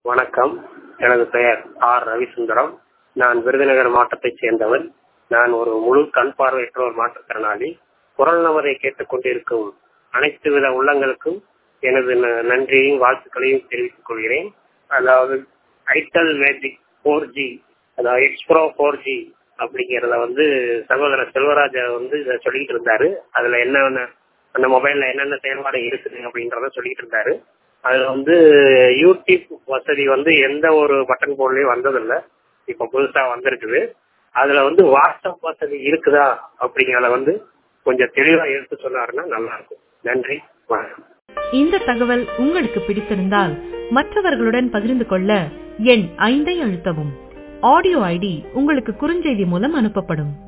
வணக்கம் எனது பெயர் ஆர் ரவிசுந்தரம் நான் விருதுநகர் மாவட்டத்தைச் சேர்ந்தவன் நான் ஒரு முழு கண் பார்வையற்றோர் மாற்றுத்திறனாளி குரல் நமதை கேட்டுக் கொண்டிருக்கும் அனைத்து வித உள்ளங்களுக்கும் எனது ந- நன்றியையும் வாழ்த்துக்களையும் தெரிவித்துக் கொள்கிறேன் அதாவது ஐட்டல் மேஜிக் ஃபோர் ஜி அதாவது எக்ஸ்ப்ரோ ஃபோர் ஜி அப்படிங்கறத வந்து சகோதரர் செல்வராஜா வந்து இதை சொல்லிட்டு இருந்தாரு அதுல என்னென்ன அந்த மொபைல்ல என்னென்ன செயல்பாடு இருக்குது அப்படின்றத சொல்லிட்டு இருந்தாரு அதுல வந்து யூடியூப் வசதி வந்து எந்த ஒரு பட்டன் போன்லயும் வந்ததில்ல இப்ப புதுசா வந்திருக்குது அதுல வந்து வாட்ஸ்அப் வசதி இருக்குதா அப்படிங்கறத வந்து கொஞ்சம் தெளிவா எடுத்து சொன்னாருன்னா நல்லா இருக்கும் நன்றி வணக்கம் இந்த தகவல் உங்களுக்கு பிடித்திருந்தால் மற்றவர்களுடன் பகிர்ந்து கொள்ள எண் ஐந்தை அழுத்தவும் ஆடியோ ஐடி உங்களுக்கு குறுஞ்செய்தி மூலம் அனுப்பப்படும்